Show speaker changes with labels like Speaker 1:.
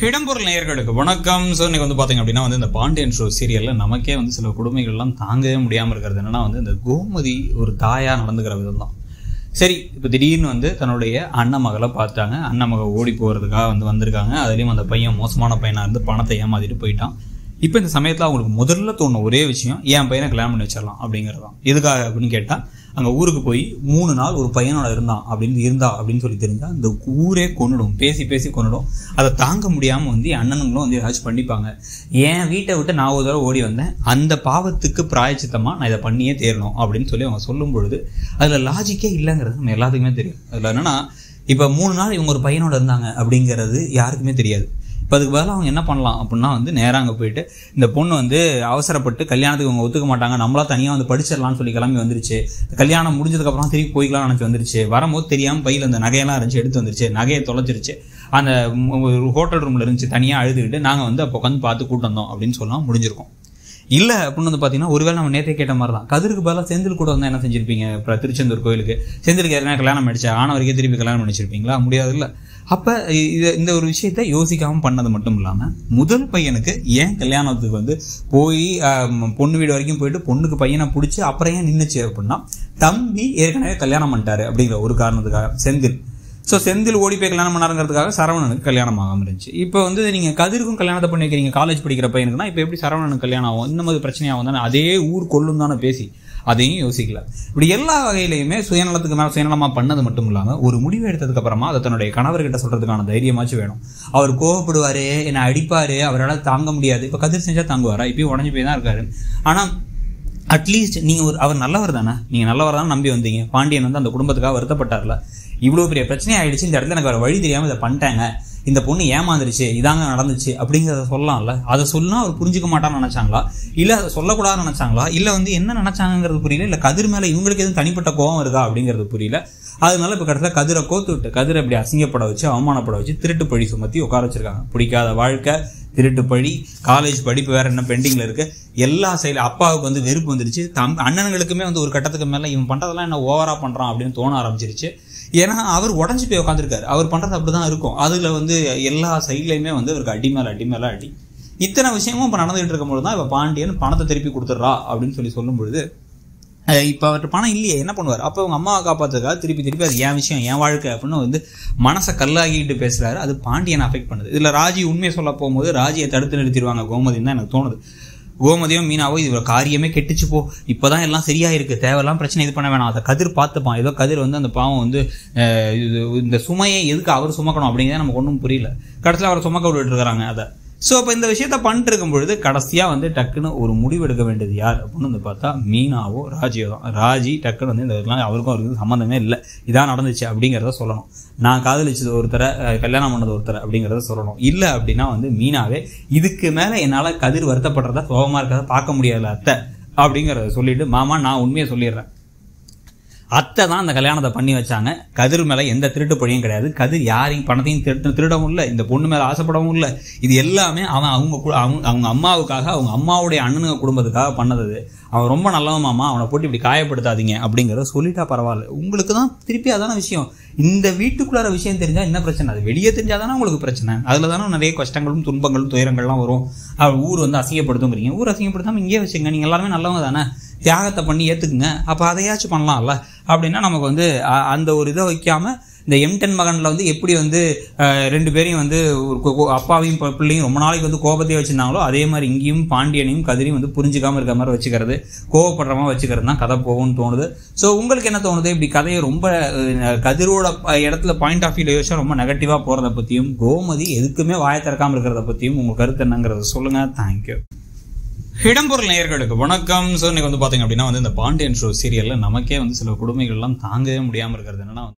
Speaker 1: இடம்பொருள் நேயர்களுக்கு வணக்கம் ஸோ இன்னைக்கு வந்து பார்த்தீங்க அப்படின்னா வந்து இந்த பாண்டியன் ஷோ சீரியலில் நமக்கே வந்து சில கொடுமைகள்லாம் தாங்கவே முடியாமல் இருக்கிறது என்னன்னா வந்து இந்த கோமதி ஒரு தாயாக நடந்துக்கிற விதம் தான் சரி இப்போ திடீர்னு வந்து தன்னுடைய அண்ணன் மகளை பார்த்தாங்க அண்ணன் மகள் ஓடி போகிறதுக்காக வந்து வந்திருக்காங்க அதுலேயும் அந்த பையன் மோசமான பையனாக இருந்து பணத்தை ஏமாத்திட்டு போயிட்டான் இப்போ இந்த சமயத்தில் அவங்களுக்கு முதல்ல தோணுன ஒரே விஷயம் என் பையனை கல்யாணம் பண்ணி வச்சிடலாம் அப்படிங்கிறது தான் எதுக்காக அப்படின்னு கேட்டால் அங்கே ஊருக்கு போய் மூணு நாள் ஒரு பையனோட இருந்தான் அப்படின்னு இருந்தா அப்படின்னு சொல்லி தெரிஞ்சா இந்த ஊரே கொண்டுடும் பேசி பேசி கொண்டுடும் அதை தாங்க முடியாமல் வந்து என் அண்ணனுங்களும் வந்து ஏதாச்சும் பண்ணிப்பாங்க என் வீட்டை விட்டு நான் ஒரு தடவை ஓடி வந்தேன் அந்த பாவத்துக்கு பிராயச்சித்தமாக நான் இதை பண்ணியே தேரணும் அப்படின்னு சொல்லி அவங்க சொல்லும் பொழுது அதில் லாஜிக்கே இல்லைங்கிறது நம்ம எல்லாத்துக்குமே தெரியும் அதில் என்னன்னா இப்போ மூணு நாள் இவங்க ஒரு பையனோட இருந்தாங்க அப்படிங்கிறது யாருக்குமே தெரியாது இப்போ அதுக்கு பதிலாக அவங்க என்ன பண்ணலாம் அப்படின்னா வந்து நேராக அங்கே போயிட்டு இந்த பொண்ணு வந்து அவசரப்பட்டு கல்யாணத்துக்கு அவங்க ஒத்துக்க மாட்டாங்க நம்மளா தனியாக வந்து படிச்சிடலாம்னு சொல்லி கிளம்பி வந்துருச்சு கல்யாணம் முடிஞ்சதுக்கப்புறம் திருப்பி போய்க்கலாம் நினச்சி வந்துருச்சு வரும்போது தெரியாமல் பையில் அந்த நகையெல்லாம் இருந்துச்சு எடுத்து வந்துருச்சு நகையை தொலைச்சிருச்சு அந்த ஒரு ஹோட்டல் ரூமில் இருந்துச்சு தனியாக அழுதுகிட்டு நாங்கள் வந்து அப்போ உட்காந்து பார்த்து கூட்டு வந்தோம் அப்படின்னு சொல்லலாம் முடிஞ்சிருக்கும் இல்லை அப்படின்னு வந்து பார்த்தீங்கன்னா ஒருவேளை நம்ம நேற்றே கேட்ட மாதிரி தான் கதிருக்கு பதிலாக செந்தில் கூட வந்து என்ன செஞ்சிருப்பீங்க இப்போ திருச்செந்தூர் கோயிலுக்கு செந்திலுக்கு ஏற்கனவே கல்யாணம் அடிச்சா ஆன வரைக்கும் திருப்பி கல்யாணம் பண்ணிச்சிருப்பீங்களா முடியாது இல்லை அப்போ இது இந்த ஒரு விஷயத்த யோசிக்காமல் பண்ணது மட்டும் இல்லாமல் முதல் பையனுக்கு ஏன் கல்யாணத்துக்கு வந்து போய் பொண்ணு வீடு வரைக்கும் போயிட்டு பொண்ணுக்கு பையனை பிடிச்சி அப்புறம் ஏன் நின்றுச்சு அப்படின்னா தம்பி ஏற்கனவே கல்யாணம் பண்ணிட்டாரு அப்படிங்கிற ஒரு காரணத்துக்காக செந்தில் ஸோ செந்தில் ஓடி போய் கல்யாணம் பண்ணாருங்கிறதுக்காக சரவணனுக்கு கல்யாணம் ஆகாமல் இருந்துச்சு இப்போ வந்து நீங்கள் கதிருக்கும் கல்யாணத்தை பண்ணி வைக்கிறீங்க காலேஜ் படிக்கிற பையனுக்குனா இப்போ எப்படி சரவணனுக்கு கல்யாணம் ஆகும் இந்த மாதிரி பிரச்சனையாகும் தானே அதே ஊர் கொள்ளும் தானே பேசி அதையும் யோசிக்கல இப்படி எல்லா வகையிலையுமே சுயநலத்துக்கு மேலே சுயநலமாக பண்ணது மட்டும் இல்லாமல் ஒரு முடிவு எடுத்ததுக்கு அப்புறமா அதை தன்னுடைய கணவர்கிட்ட சொல்றதுக்கான தைரியமாச்சும் வேணும் அவர் கோவப்படுவார் என்னை அடிப்பார் அவரால் தாங்க முடியாது இப்போ கதிர் செஞ்சால் தாங்குவாரா இப்பயும் உடஞ்சி போய் தான் இருக்காரு ஆனால் அட்லீஸ்ட் நீங்கள் ஒரு அவர் நல்லவர் தானே நீங்கள் நல்லவர் தானே நம்பி வந்தீங்க பாண்டியன் வந்து அந்த குடும்பத்துக்காக வருத்தப்பட்டார்ல இவ்வளோ பெரிய பிரச்சனை ஆயிடுச்சு இந்த இடத்துல எனக்கு வேறு வழி தெரியாமல் இதை பண்ணிட்டாங்க இந்த பொண்ணு ஏமாந்துருச்சு இதாங்க நடந்துச்சு அப்படிங்கிறத சொல்லலாம்ல அதை சொன்னா அவர் புரிஞ்சுக்க மாட்டான்னு நினைச்சாங்களா இல்லை அதை சொல்லக்கூடாதுன்னு நினைச்சாங்களா இல்லை வந்து என்ன நினைச்சாங்கிறது புரியல இல்லை கதிர் மேலே இவங்களுக்கு எதுவும் தனிப்பட்ட கோவம் இருக்கா அப்படிங்கிறது புரியல அதனால இப்போ கடைசியில் கதிரை கோத்து விட்டு கதிரை இப்படி அசிங்கப்பட வச்சு அவமானப்பட வச்சு திருட்டு பழி சுமத்தி உட்கார வச்சிருக்காங்க பிடிக்காத வாழ்க்கை திருட்டு பழி காலேஜ் படிப்பு வேற என்ன பெண்டிங்ல இருக்கு எல்லா சைடில் அப்பாவுக்கு வந்து வெறுப்பு வந்துருச்சு தம் அண்ணனுங்களுக்குமே வந்து ஒரு கட்டத்துக்கு மேலே இவன் பண்றதெல்லாம் என்ன ஓவரா பண்றான் அப்படின்னு தோண ஆரம்பிச்சிருச்சு ஏன்னா அவர் உடஞ்சி போய் உட்காந்துருக்காரு அவர் பண்றது அப்படிதான் இருக்கும் அதுல வந்து எல்லா சைட்லயுமே வந்து அவருக்கு அடி மேல அடி மேல அடி இத்தனை விஷயமும் இப்போ நடந்துகிட்டு இருக்கும்போது தான் இப்போ பாண்டியன் பணத்தை திருப்பி கொடுத்துட்றா அப்படின்னு சொல்லி சொல்லும் பொழுது இப்போ அவர்கிட்ட பணம் இல்லையே என்ன பண்ணுவார் அப்போ அவங்க அம்மாவை காப்பாற்றுறதுக்காக திருப்பி திருப்பி அது என் விஷயம் என் வாழ்க்கை அப்படின்னு வந்து மனசை கல்லாகிட்டு பேசுறாரு அது பாண்டியனை அஃபெக்ட் பண்ணுது இதில் ராஜி உண்மையை சொல்ல போகும்போது ராஜியை தடுத்து நிறுத்திடுவாங்க கோமதின்னு தான் எனக்கு தோணுது கோமதியும் மீனாவோ இது காரியமே கெட்டுச்சு போ இப்போதான் எல்லாம் சரியா இருக்கு தேவையெல்லாம் பிரச்சனை இது பண்ண வேணாம் அதை கதிர் பார்த்துப்பான் ஏதோ கதிர் வந்து அந்த பாவம் வந்து இந்த சுமையை எதுக்கு அவர் சுமக்கணும் அப்படிங்கிறத நமக்கு ஒன்றும் புரியல கடைசியில் அவரை சுமக்க விட்டுட்டு இருக்கிறாங்க அதை ஸோ அப்போ இந்த விஷயத்த பண்ணிட்டு இருக்கும் பொழுது கடைசியாக வந்து டக்குன்னு ஒரு முடிவு எடுக்க வேண்டியது யார் அப்படின்னு வந்து பார்த்தா மீனாவோ ராஜியோ தான் ராஜி டக்குன்னு வந்து இந்த இதெல்லாம் அவருக்கும் அவருக்கு சம்மந்தமே இல்லை இதான் நடந்துச்சு அப்படிங்கிறத சொல்லணும் நான் காதலிச்சது ஒருத்தரை கல்யாணம் பண்ணது ஒருத்தரை அப்படிங்கிறத சொல்லணும் இல்லை அப்படின்னா வந்து மீனாவே இதுக்கு மேலே என்னால் கதிர் வருத்தப்படுறத சோகமாக இருக்கிறத பார்க்க முடியாதுல அத்தை அப்படிங்கிறத சொல்லிட்டு மாமா நான் உண்மையை சொல்லிடுறேன் அத்தை தான் அந்த கல்யாணத்தை பண்ணி வச்சாங்க கதிர் மேலே எந்த திருட்டு பழியும் கிடையாது கதிர் யாரையும் பணத்தையும் திருட்டு திருடவும் இல்லை இந்த பொண்ணு மேலே ஆசைப்படவும் இல்லை இது எல்லாமே அவன் அவங்க அவங்க அவங்க அம்மாவுக்காக அவங்க அம்மாவுடைய அண்ணனுங்க குடும்பத்துக்காக பண்ணது அவன் ரொம்ப நல்லவன் மாமா அவனை போட்டு இப்படி காயப்படுத்தாதீங்க அப்படிங்கிறத சொல்லிட்டா பரவாயில்ல உங்களுக்கு தான் திருப்பி அதான விஷயம் இந்த வீட்டுக்குள்ளார விஷயம் தெரிஞ்சால் என்ன பிரச்சனை அது வெளியே தெரிஞ்சால் தானே உங்களுக்கு பிரச்சனை அதில் தானே நிறைய கஷ்டங்களும் துன்பங்களும் துயரங்கள்லாம் வரும் ஊர் வந்து அசிங்கப்படுத்துங்கிறீங்க ஊர் அசிங்கப்படுத்தாமல் இங்கேயே வச்சுங்க நீங்கள் எல்லாருமே நல்லவங்க தானே தியாகத்தை பண்ணி ஏற்றுக்குங்க அப்போ அதையாச்சும் பண்ணலாம்ல அப்படின்னா நமக்கு வந்து அந்த ஒரு இதை வைக்காம இந்த எம் டென் மகனில் வந்து எப்படி வந்து ரெண்டு பேரையும் வந்து ஒரு அப்பாவையும் பிள்ளையும் ரொம்ப நாளைக்கு வந்து கோபத்தையே வச்சுருந்தாங்களோ அதே மாதிரி இங்கேயும் பாண்டியனையும் கதிரையும் வந்து புரிஞ்சுக்காம இருக்க மாதிரி வச்சுக்கிறது கோவப்படுற மாதிரி வச்சுக்கிறது தான் கதை போகும்னு தோணுது ஸோ உங்களுக்கு என்ன தோணுது இப்படி கதையை ரொம்ப கதிரோட இடத்துல பாயிண்ட் ஆஃப் வியூ யோசிச்சா ரொம்ப நெகட்டிவாக போகிறத பற்றியும் கோமதி எதுக்குமே வாய திறக்காமல் இருக்கிறத பற்றியும் உங்கள் கருத்து என்னங்கிறத சொல்லுங்கள் தேங்க்யூ இடம்பொருள் நேயர்களுக்கு வணக்கம் ஸோ இன்னைக்கு வந்து பார்த்தீங்க அப்படின்னா வந்து இந்த பாண்டியன் ஷோ சீரியலில் நமக்கே வந்து சில கொடுமைகள்லாம் தாங்கவே முடியாமல் இருக்கிறது என்னன்னா